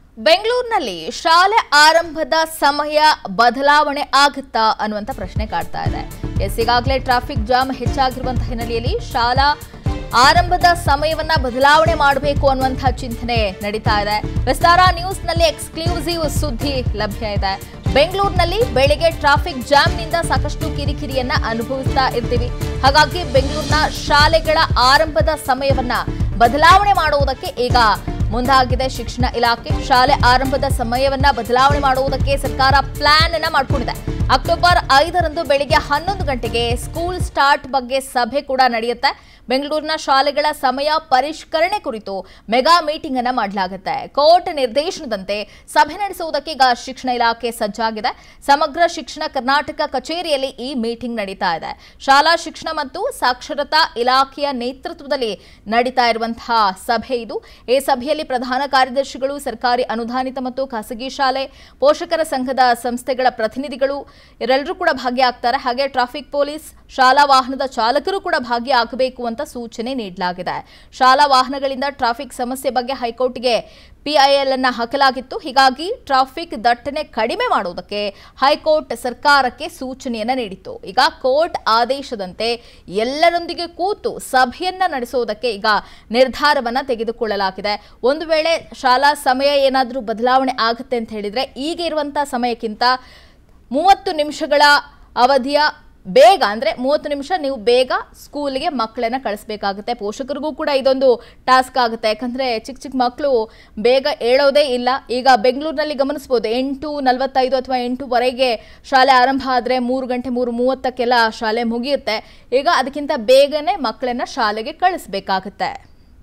ಬೆಂಗಳೂರಿನಲ್ಲಿ ಶಾಲೆ ಆರಂಭದ ಸಮಯ ಬದಲಾವಣೆ ಆಗುತ್ತಾ ಅನ್ನುವಂಥ ಪ್ರಶ್ನೆ ಕಾಡ್ತಾ ಇದೆ ಎಸ್ ಈಗಾಗಲೇ ಟ್ರಾಫಿಕ್ ಜಾಮ್ ಹೆಚ್ಚಾಗಿರುವಂತಹ ಹಿನ್ನೆಲೆಯಲ್ಲಿ ಶಾಲಾ ಆರಂಭದ ಸಮಯವನ್ನ ಬದಲಾವಣೆ ಮಾಡಬೇಕು ಅನ್ನುವಂಥ ಚಿಂತನೆ ನಡೀತಾ ಇದೆ ವಿಸ್ತಾರ ನ್ಯೂಸ್ನಲ್ಲಿ ಎಕ್ಸ್ಕ್ಲೂಸಿವ್ ಸುದ್ದಿ ಲಭ್ಯ ಇದೆ ಬೆಂಗಳೂರಿನಲ್ಲಿ ಬೆಳಿಗ್ಗೆ ಟ್ರಾಫಿಕ್ ಜಾಮ್ನಿಂದ ಸಾಕಷ್ಟು ಕಿರಿಕಿರಿಯನ್ನ ಅನುಭವಿಸ್ತಾ ಇರ್ತೀವಿ ಹಾಗಾಗಿ ಬೆಂಗಳೂರಿನ ಶಾಲೆಗಳ ಆರಂಭದ ಸಮಯವನ್ನ ಬದಲಾವಣೆ ಮಾಡುವುದಕ್ಕೆ ಈಗ ಮುಂದಾಗಿದೆ ಶಿಕ್ಷಣ ಇಲಾಖೆ ಶಾಲೆ ಆರಂಭದ ಸಮಯವನ್ನ ಬದಲಾವಣೆ ಮಾಡುವುದಕ್ಕೆ ಸರ್ಕಾರ ಪ್ಲಾನ್ ಅನ್ನ ಮಾಡ್ಕೊಂಡಿದೆ ಅಕ್ಟೋಬರ್ ಐದರಂದು ಬೆಳಿಗ್ಗೆ ಹನ್ನೊಂದು ಗಂಟೆಗೆ ಸ್ಕೂಲ್ ಸ್ಟಾರ್ಟ್ ಬಗ್ಗೆ ಸಭೆ ಕೂಡ ನಡೆಯುತ್ತೆ ಬೆಂಗಳೂರಿನ ಶಾಲೆಗಳ ಸಮಯ ಪರಿಷ್ಕರಣೆ ಕುರಿತು ಮೆಗಾ ಮೀಟಿಂಗ್ ಅನ್ನ ಮಾಡಲಾಗುತ್ತೆ ಕೋರ್ಟ್ ನಿರ್ದೇಶನದಂತೆ ಸಭೆ ನಡೆಸುವುದಕ್ಕೆ ಈಗ ಶಿಕ್ಷಣ ಇಲಾಖೆ ಸಜ್ಜಾಗಿದೆ ಸಮಗ್ರ ಶಿಕ್ಷಣ ಕರ್ನಾಟಕ ಕಚೇರಿಯಲ್ಲಿ ಈ ಮೀಟಿಂಗ್ ನಡೀತಾ ಇದೆ ಶಾಲಾ ಶಿಕ್ಷಣ ಮತ್ತು ಸಾಕ್ಷರತಾ ಇಲಾಖೆಯ ನೇತೃತ್ವದಲ್ಲಿ ನಡೀತಾ ಇರುವಂತಹ ಸಭೆ ಇದು ಈ ಸಭೆಯಲ್ಲಿ ಪ್ರಧಾನ ಕಾರ್ಯದರ್ಶಿಗಳು ಸರ್ಕಾರಿ ಅನುದಾನಿತ ಮತ್ತು ಖಾಸಗಿ ಶಾಲೆ ಪೋಷಕರ ಸಂಘದ ಸಂಸ್ಥೆಗಳ ಪ್ರತಿನಿಧಿಗಳು ಇವರೆಲ್ಲರೂ ಕೂಡ ಭಾಗಿಯಾಗ್ತಾರೆ ಹಾಗೆ ಟ್ರಾಫಿಕ್ ಪೊಲೀಸ್ ಶಾಲಾ ವಾಹನದ ಚಾಲಕರು ಕೂಡ ಭಾಗಿಯಾಗಬೇಕು ಅಂತ ಸೂಚನೆ ನೀಡಲಾಗಿದೆ ಶಾಲಾ ವಾಹನಗಳಿಂದ ಟ್ರಾಫಿಕ್ ಸಮಸ್ಯೆ ಬಗ್ಗೆ ಹೈಕೋರ್ಟ್ಗೆ ಪಿಐಎಲ್ ಅನ್ನ ಹಾಕಲಾಗಿತ್ತು ಹೀಗಾಗಿ ಟ್ರಾಫಿಕ್ ದಟ್ಟಣೆ ಕಡಿಮೆ ಮಾಡುವುದಕ್ಕೆ ಹೈಕೋರ್ಟ್ ಸರ್ಕಾರಕ್ಕೆ ಸೂಚನೆಯನ್ನ ನೀಡಿತ್ತು ಈಗ ಕೋರ್ಟ್ ಆದೇಶದಂತೆ ಎಲ್ಲರೊಂದಿಗೆ ಕೂತು ಸಭೆಯನ್ನ ನಡೆಸುವುದಕ್ಕೆ ಈಗ ನಿರ್ಧಾರವನ್ನ ತೆಗೆದುಕೊಳ್ಳಲಾಗಿದೆ ಒಂದು ವೇಳೆ ಶಾಲಾ ಸಮಯ ಏನಾದರೂ ಬದಲಾವಣೆ ಆಗುತ್ತೆ ಅಂತ ಹೇಳಿದ್ರೆ ಈಗ ಇರುವಂತಹ ಸಮಯಕ್ಕಿಂತ ಮೂವತ್ತು ನಿಮಿಷಗಳ ಅವಧಿಯ ಬೇಗ ಅಂದ್ರೆ ಮೂವತ್ತು ನಿಮಿಷ ನೀವು ಬೇಗ ಸ್ಕೂಲ್ಗೆ ಮಕ್ಕಳನ್ನ ಕಳಿಸ್ಬೇಕಾಗುತ್ತೆ ಪೋಷಕರಿಗೂ ಕೂಡ ಇದೊಂದು ಟಾಸ್ಕ್ ಆಗುತ್ತೆ ಯಾಕಂದ್ರೆ ಚಿಕ್ಕ ಚಿಕ್ಕ ಮಕ್ಕಳು ಬೇಗ ಏಳೋದೇ ಇಲ್ಲ ಈಗ ಬೆಂಗಳೂರಿನಲ್ಲಿ ಗಮನಿಸ್ಬೋದು ಎಂಟು ನಲವತ್ತೈದು ಅಥವಾ ಎಂಟುವರೆಗೆ ಶಾಲೆ ಆರಂಭ ಆದರೆ ಮೂರು ಗಂಟೆ ಮೂರು ಮೂವತ್ತಕ್ಕೆಲ್ಲ ಶಾಲೆ ಮುಗಿಯುತ್ತೆ ಈಗ ಅದಕ್ಕಿಂತ ಬೇಗನೆ ಮಕ್ಕಳನ್ನ ಶಾಲೆಗೆ ಕಳಿಸ್ಬೇಕಾಗುತ್ತೆ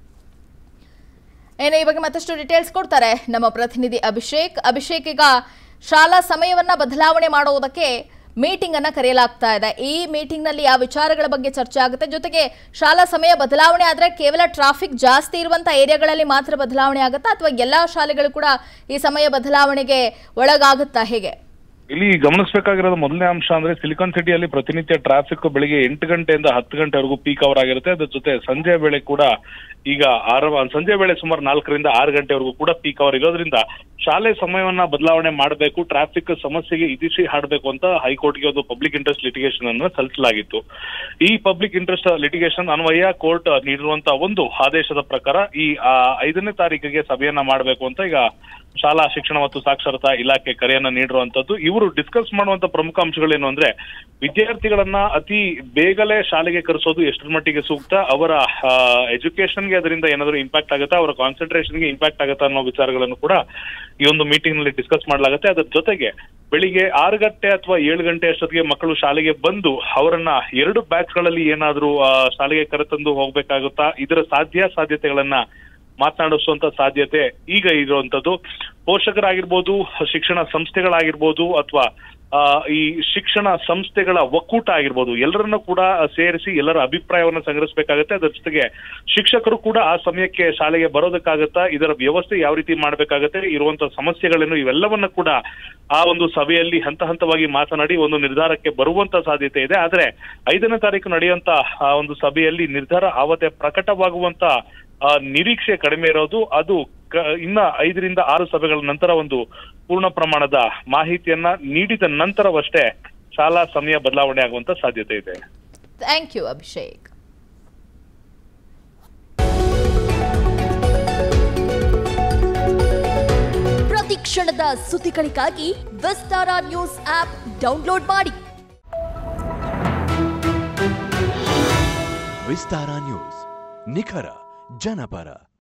ಏನು ಈ ಬಗ್ಗೆ ಮತ್ತಷ್ಟು ಡೀಟೇಲ್ಸ್ ಕೊಡ್ತಾರೆ ನಮ್ಮ ಪ್ರತಿನಿಧಿ ಅಭಿಷೇಕ್ ಅಭಿಷೇಕ್ ಈಗ ಶಾಲಾ ಸಮಯವನ್ನ ಬದಲಾವಣೆ ಮಾಡುವುದಕ್ಕೆ ಮೀಟಿಂಗ್ ಅನ್ನ ಕರೆಯಲಾಗ್ತಾ ಇದೆ ಈ ಮೀಟಿಂಗ್ ನಲ್ಲಿ ಯಾವ ವಿಚಾರಗಳ ಬಗ್ಗೆ ಚರ್ಚೆ ಆಗುತ್ತೆ ಜೊತೆಗೆ ಶಾಲಾ ಸಮಯ ಬದಲಾವಣೆ ಆದ್ರೆ ಕೇವಲ ಟ್ರಾಫಿಕ್ ಜಾಸ್ತಿ ಇರುವಂತ ಏರಿಯಾಗಳಲ್ಲಿ ಮಾತ್ರ ಬದಲಾವಣೆ ಆಗುತ್ತಾ ಅಥವಾ ಎಲ್ಲಾ ಶಾಲೆಗಳು ಕೂಡ ಈ ಸಮಯ ಬದಲಾವಣೆಗೆ ಒಳಗಾಗುತ್ತಾ ಹೇಗೆ ಇಲ್ಲಿ ಗಮನಿಸಬೇಕಾಗಿರೋದು ಮೊದಲನೇ ಅಂಶ ಅಂದ್ರೆ ಸಿಲಿಕಾನ್ ಸಿಟಿಯಲ್ಲಿ ಪ್ರತಿನಿತ್ಯ ಟ್ರಾಫಿಕ್ ಬೆಳಿಗ್ಗೆ ಎಂಟು ಗಂಟೆಯಿಂದ ಹತ್ತು ಗಂಟೆವರೆಗೂ ಪೀಕ್ ಅವರ್ ಆಗಿರುತ್ತೆ ಅದ್ರ ಜೊತೆ ಸಂಜೆ ವೇಳೆ ಕೂಡ ಈಗ ಆರಂಭ ಸಂಜೆ ವೇಳೆ ಸುಮಾರು ನಾಲ್ಕರಿಂದ ಆರು ಗಂಟೆವರೆಗೂ ಕೂಡ ಪೀಕ್ ಅವರ್ ಇರೋದ್ರಿಂದ ಶಾಲೆ ಸಮಯವನ್ನ ಬದಲಾವಣೆ ಮಾಡಬೇಕು ಟ್ರಾಫಿಕ್ ಸಮಸ್ಯೆಗೆ ಇತಿಶಿ ಹಾಡಬೇಕು ಅಂತ ಹೈಕೋರ್ಟ್ಗೆ ಒಂದು ಪಬ್ಲಿಕ್ ಇಂಟ್ರೆಸ್ಟ್ ಲಿಟಿಗೇಷನ್ ಅನ್ನು ಸಲ್ಲಿಸಲಾಗಿತ್ತು ಈ ಪಬ್ಲಿಕ್ ಇಂಟ್ರೆಸ್ಟ್ ಲಿಟಿಗೇಷನ್ ಅನ್ವಯ ಕೋರ್ಟ್ ನೀಡಿರುವಂತಹ ಒಂದು ಆದೇಶದ ಪ್ರಕಾರ ಈ ಆ, ಐದನೇ ತಾರೀಕಿಗೆ ಸಭೆಯನ್ನ ಮಾಡಬೇಕು ಅಂತ ಈಗ ಶಾಲಾ ಶಿಕ್ಷಣ ಮತ್ತು ಸಾಕ್ಷರತಾ ಇಲಾಖೆ ಕರೆಯನ್ನ ನೀಡಿರುವಂತದ್ದು ಇವರು ಡಿಸ್ಕಸ್ ಮಾಡುವಂತ ಪ್ರಮುಖ ಅಂಶಗಳೇನು ಅಂದ್ರೆ ವಿದ್ಯಾರ್ಥಿಗಳನ್ನ ಅತಿ ಬೇಗನೆ ಶಾಲೆಗೆ ಕರೆಸೋದು ಎಷ್ಟರ ಮಟ್ಟಿಗೆ ಸೂಕ್ತ ಅವರ ಎಜುಕೇಶನ್ಗೆ ಅದರಿಂದ ಏನಾದರೂ ಇಂಪ್ಯಾಕ್ಟ್ ಆಗುತ್ತಾ ಅವರ ಕಾನ್ಸಂಟ್ರೇಷನ್ಗೆ ಇಂಪ್ಯಾಕ್ಟ್ ಆಗುತ್ತಾ ಅನ್ನೋ ವಿಚಾರಗಳನ್ನು ಕೂಡ ಈ ಒಂದು ಮೀಟಿಂಗ್ ನಲ್ಲಿ ಡಿಸ್ಕಸ್ ಮಾಡಲಾಗುತ್ತೆ ಅದರ ಜೊತೆಗೆ ಬೆಳಿಗ್ಗೆ ಆರು ಗಂಟೆ ಅಥವಾ ಏಳು ಗಂಟೆ ಅಷ್ಟೊತ್ತಿಗೆ ಮಕ್ಕಳು ಶಾಲೆಗೆ ಬಂದು ಅವರನ್ನ ಎರಡು ಬ್ಯಾಚ್ ಗಳಲ್ಲಿ ಏನಾದ್ರೂ ಆ, ಶಾಲೆಗೆ ಕರೆತಂದು ಹೋಗ್ಬೇಕಾಗುತ್ತಾ ಇದರ ಸಾಧ್ಯ ಸಾಧ್ಯತೆಗಳನ್ನ ಮಾತನಾಡಿಸುವಂತ ಸಾಧ್ಯತೆ ಈಗ ಇರುವಂತದ್ದು ಪೋಷಕರಾಗಿರ್ಬೋದು ಶಿಕ್ಷಣ ಸಂಸ್ಥೆಗಳಾಗಿರ್ಬೋದು ಅಥವಾ ಆ, ಈ ಶಿಕ್ಷಣ ಸಂಸ್ಥೆಗಳ ಒಕ್ಕೂಟ ಆಗಿರ್ಬೋದು ಎಲ್ಲರನ್ನೂ ಕೂಡ ಸೇರಿಸಿ ಎಲ್ಲರ ಅಭಿಪ್ರಾಯವನ್ನ ಸಂಗ್ರಹಿಸಬೇಕಾಗತ್ತೆ ಅದರ ಜೊತೆಗೆ ಶಿಕ್ಷಕರು ಕೂಡ ಆ ಸಮಯಕ್ಕೆ ಶಾಲೆಗೆ ಬರೋದಕ್ಕಾಗತ್ತಾ ಇದರ ವ್ಯವಸ್ಥೆ ಯಾವ ರೀತಿ ಮಾಡಬೇಕಾಗತ್ತೆ ಇರುವಂತ ಸಮಸ್ಯೆಗಳೇನು ಇವೆಲ್ಲವನ್ನ ಕೂಡ ಆ ಒಂದು ಸಭೆಯಲ್ಲಿ ಹಂತ ಹಂತವಾಗಿ ಮಾತನಾಡಿ ಒಂದು ನಿರ್ಧಾರಕ್ಕೆ ಬರುವಂತ ಸಾಧ್ಯತೆ ಇದೆ ಆದ್ರೆ ಐದನೇ ತಾರೀಕು ನಡೆಯುವಂತ ಆ ಒಂದು ಸಭೆಯಲ್ಲಿ ನಿರ್ಧಾರ ಆವತ್ತೆ ಪ್ರಕಟವಾಗುವಂತ ಆ, ನಿರೀಕ್ಷೆ ಕಡಿಮೆ ಇರೋದು ಅದು ಕ- ಇನ್ನ ಐದರಿಂದ ಆರು ಸಭೆಗಳ ನಂತರ ಒಂದು ಪೂರ್ಣ ಪ್ರಮಾಣದ ಮಾಹಿತಿಯನ್ನ ನೀಡಿದ ನಂತರವಷ್ಟೇ ಶಾಲಾ ಸಮಯ ಬದಲಾವಣೆ ಆಗುವಂತ ಸಾಧ್ಯತೆ ಇದೆ ಥ್ಯಾಂಕ್ ಯು ಅಭಿಷೇಕ್ ಪ್ರತಿ ಕ್ಷಣದ ಸುದ್ದಿಗಳಿಗಾಗಿ ವಿಸ್ತಾರ ನ್ಯೂಸ್ ಆಪ್ ಡೌನ್ಲೋಡ್ ಮಾಡಿ ವಿಸ್ತಾರ ನ್ಯೂಸ್ ನಿಖರ ಜನಪರ